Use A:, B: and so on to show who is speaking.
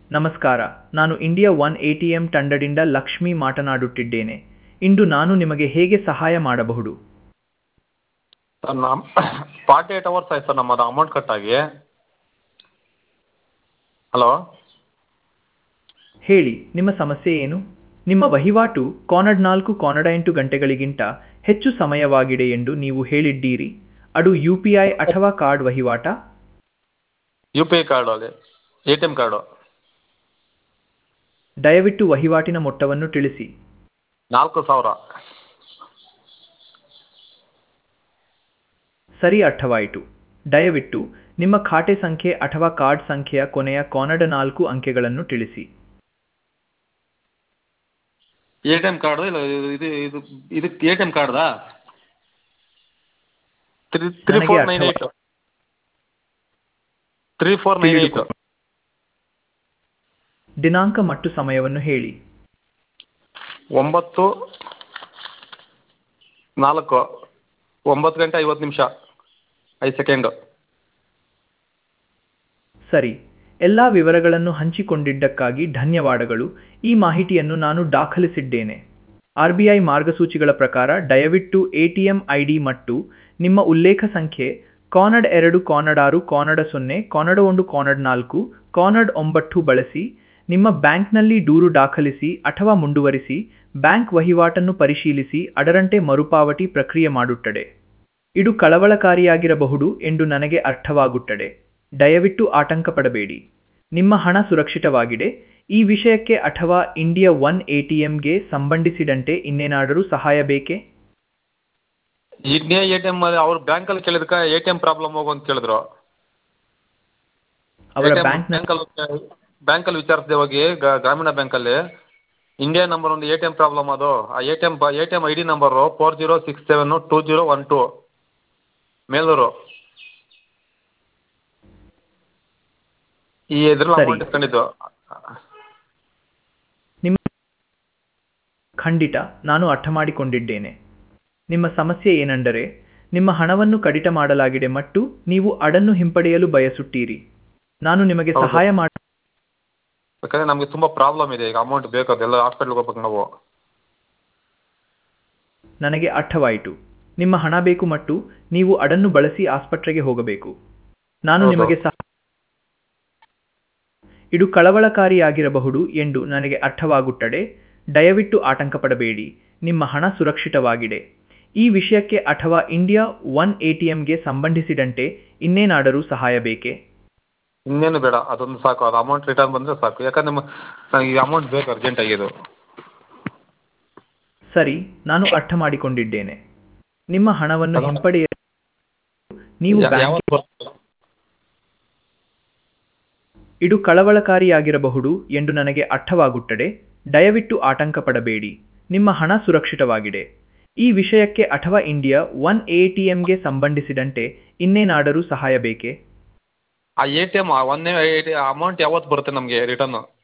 A: ನಮಸ್ಕಾರ ನಾನು India one A T M ತಂಡದಿಂದ ಲಕ್ಷ್ಮಿ ಮಾತನಾಡುತ್ತಿದ್ದೇನೆ ಇಂದು ನಾನು ನಿಮಗೆ ಹೇಗೆ ಸಹಾಯ ಮಾಡಬಹುದು
B: ಸರ್ ನಮ್ಮ ಫಾರ್ಟಿ ಏಯ್ಟ್ ಅವರ್ಸ್ ಆಯ್ತು ಸರ್ ನಮ್ಮದು ಅಮೌಂಟ್ ಕಟ್ಟಾಗಿ ಹಲೋ
A: ಹೇಳಿ ನಿಮ್ಮ ಸಮಸ್ಯೆ ಏನು ನಿಮ್ಮ ವಹಿವಾಟು ಕಾನಡ್ ನಾಲ್ಕು ಕಾನಡ ಎಂಟು ಗಂಟೆಗಳಿಗಿಂತ ಹೆಚ್ಚು ಸಮಯವಾಗಿದೆ ಎಂದು ನೀವು ಹೇಳಿದ್ದೀರಿ ಅದು ಯು ಪಿ ಐ ಅಥವಾ ಕಾರ್ಡ್ ವಹಿವಾಟ
B: ಯು ಪಿ ಐ ಕಾರ್ಡು ಅಲ್ಲಿ ಎ ಟಿ ಎಮ್ ಕಾರ್ಡು
A: ದಯವಿಟ್ಟು ವಹಿವಾಟಿನ ಮೊತ್ತವನ್ನು ತಿಳಿಸಿ
B: ನಾಲ್ಕು ಸಾವಿರ
A: ಸರಿ ಅರ್ಥವಾಯಿತು ದಯವಿಟ್ಟು ನಿಮ್ಮ ಖಾತೆ ಸಂಖ್ಯೆ ಅಥವಾ ಕಾರ್ಡ್ ಸಂಖ್ಯೆಯ ಕೊನೆಯ ಕಾನಡ ನಾಲ್ಕು ಅಂಕೆಗಳನ್ನು ತಿಳಿಸಿ
B: ಎ ಟಿ ಎಮ್ ಕಾರ್ಡು ಇಲ್ಲ ಇದು ಇದು ಇದಕ್ಕೆ ಎ ಟಿ ಎಮ್ ಕಾರ್ಡ್ದಾ ತ್ರೀ ತ್ರೀ
A: ನನಗೆ
B: four nine eight three four nine eight
A: ದಿನಾಂಕ ಮತ್ತು ಸಮಯವನ್ನು ಹೇಳಿ
B: ಒಂಬತ್ತು ನಾಲ್ಕು ಒಂಬತ್ತು ಗಂಟೆ ಐವತ್ತು ನಿಮಿಷ ಐದು ಸೆಕೆಂಡು
A: ಸರಿ ಎಲ್ಲ ವಿವರಗಳನ್ನು ಹಂಚಿಕೊಂಡಿದ್ದಕ್ಕಾಗಿ ಧನ್ಯವಾದಗಳು ಈ ಮಾಹಿತಿಯನ್ನು ನಾನು ದಾಖಲಿಸಿದ್ದೇನೆ ಆರ್ ಬಿ ಐ ಮಾರ್ಗಸೂಚಿಗಳ ಪ್ರಕಾರ ದಯವಿಟ್ಟು A T M I D ಮತ್ತು ನಿಮ್ಮ ಉಲ್ಲೇಖ ಸಂಖ್ಯೆ ಕಾನಡ್ ಎರಡು ಕಾನಡ್ ಆರು ಕಾನಡ ಸೊನ್ನೆ ಕಾನಡ ಒಂದು ಕಾನಡ್ ನಾಲ್ಕು ಕಾನಡ್ ಒಂಬತ್ತು ಬಳಸಿ ನಿಮ್ಮ ಬ್ಯಾಂಕ್ನಲ್ಲಿ ದೂರು ದಾಖಲಿಸಿ ಅಥವಾ ಮುಂದುವರಿಸಿ ಬ್ಯಾಂಕ್ ವಹಿವಾಟನ್ನು ಪರಿಶೀಲಿಸಿ ಅದರಂತೆ ಮರುಪಾವತಿ ಪ್ರಕ್ರಿಯೆ ಮಾಡುತ್ತದೆ ಇದು ಕಳವಳಕಾರಿಯಾಗಿರಬಹುದು ಎಂದು ನನಗೆ ಅರ್ಥವಾಗುತ್ತದೆ ದಯವಿಟ್ಟು ಆತಂಕ ಪಡಬೇಡಿ ನಿಮ್ಮ ಹಣ ಸುರಕ್ಷಿತವಾಗಿದೆ ಈ ವಿಷಯಕ್ಕೆ ಅಥವಾ ಇಂಡಿಯಾ ಒನ್ ಎ ಟಿ ಎಂಗೆ ಸಂಬಂಧಿಸಿದಂತೆ ಇನ್ನೇನಾದರೂ ಸಹಾಯ ಬೇಕೇ
B: ಇನ್ನೇ ಎ ಟಿ ಎಮ್ ಅವ್ರು ಬ್ಯಾಂಕಲ್ಲಿ ಕೇಳಿದ್ಕೆ ಎ ಟಿ ಎಮ್ ಪ್ರಾಬ್ಲಮ್ ಹೋಗು ಅಂತ ಕೇಳಿದ್ರು
A: ಅವರ ಬ್ಯಾಂಕ್ನ
B: ಬ್ಯಾಂಕಲ್ಲಿ ಬ್ಯಾಂಕಲ್ಲಿ ವಿಚಾರಿಸಿದೆ ಹೋಗಿ ಗ- ಗ್ರಾಮೀಣ ಬ್ಯಾಂಕಲ್ಲಿ ಇಂಡಿಯಾ ನಂಬರ್ ಒಂದು ಎ ಟಿ ಎಮ್ ಪ್ರಾಬ್ಲಮ್ ಅದು ಆ A T M A T M I D number four zero six seven two zero one two Meluru ಈ ಇದ್ರಲ್ಲಿ
A: ಸರಿ.
B: ಅಮೌಂಟ್ ಇಸ್ಕೊಂಡಿದ್ದು
A: ನಿಮ್ಮ ಖಂಡಿತ ನಾನು ಅರ್ಥ ಮಾಡಿಕೊಂಡಿದ್ದೇನೆ ನಿಮ್ಮ ಸಮಸ್ಯೆ ಏನೆಂದರೆ ನಿಮ್ಮ ಹಣವನ್ನು ಕಡಿತ ಮಾಡಲಾಗಿದೆ ಮತ್ತು ನೀವು ಅದನ್ನು ಹಿಂಪಡೆಯಲು ಬಯಸುತ್ತೀರಿ ನಾನು ನಿಮಗೆ
B: ಹೌದು.
A: ಸಹಾಯ ಮಾಡ
B: ಯಾಕಂದರೆ ನಮಗೆ ತುಂಬ ಪ್ರಾಬ್ಲಮ್ ಇದೆ ಈಗ ಅಮೌಂಟ್ ಬೇಕು ಅದೆಲ್ಲ ಹಾಸ್ಪಿಟ್ಲ್ಗೆ ಹೋಗ್ಬೇಕು ನಾವು
A: ನನಗೆ ಅರ್ಥವಾಯಿತು ನಿಮ್ಮ ಹಣ ಬೇಕು ಮತ್ತು ನೀವು ಅದನ್ನು ಬಳಸಿ ಆಸ್ಪತ್ರೆಗೆ ಹೋಗಬೇಕು ನಾನು
B: ಹೌದು.
A: ನಿಮಗೆ ಸಹ ಇದು ಕಳವಳಕಾರಿಯಾಗಿರಬಹುದು ಎಂದು ನನಗೆ ಅರ್ಥವಾಗುತ್ತದೆ ದಯವಿಟ್ಟು ಆತಂಕ ಪಡಬೇಡಿ ನಿಮ್ಮ ಹಣ ಸುರಕ್ಷಿತವಾಗಿದೆ ಈ ವಿಷಯಕ್ಕೆ ಅಥವಾ ಇಂಡಿಯಾ ಒನ್ ಎ ಟಿ ಎಂಗೆ ಸಂಬಂಧಿಸಿದಂತೆ ಇನ್ನೇನಾದರೂ ಸಹಾಯ ಬೇಕೇ
B: ಇನ್ನೇನು ಬೇಡ ಅದೊಂದು ಸಾಕು ಅದು ಅಮೌಂಟ್ ರಿಟರ್ನ್ ಬಂದರೆ ಸಾಕು ಯಾಕಂದ್ರೆ ನಮ್ಮ ನನಗೆ ಈ ಅಮೌಂಟ್ ಬೇಕು ಅರ್ಜೆಂಟಾಗಿ ಇದು
A: ಸರಿ ನಾನು ಅರ್ಥ ಮಾಡಿಕೊಂಡಿದ್ದೇನೆ ನಿಮ್ಮ ಹಣವನ್ನು
B: ಅದನ್ನು-
A: ಹಿಂಪಡೆಯ ನೀವು
B: ಯಾ-
A: ಬ್ಯಾಂಕ್
B: ಯಾವತ್ತು ಬರ್ತದೆ
A: ಇದು ಕಳವಳಕಾರಿಯಾಗಿರಬಹುದು ಎಂದು ನನಗೆ ಅರ್ಥವಾಗುತ್ತದೆ ದಯವಿಟ್ಟು ಆತಂಕ ಪಡಬೇಡಿ ನಿಮ್ಮ ಹಣ ಸುರಕ್ಷಿತವಾಗಿದೆ ಈ ವಿಷಯಕ್ಕೆ ಅಥವಾ ಇಂಡಿಯಾ ಒನ್ ಎ ಟಿ ಎಂಗೆ ಸಂಬಂಧಿಸಿದಂತೆ ಇನ್ನೇನಾದರೂ ಸಹಾಯ ಬೇಕೇ
B: ಆ ಎ ಟಿ ಎಮ್ ಒಂದೇ ಅಮೌಂಟ್ ಯಾವತ್ತು ಬರುತ್ತೆ ನಮಗೆ ರಿಟರ್ನು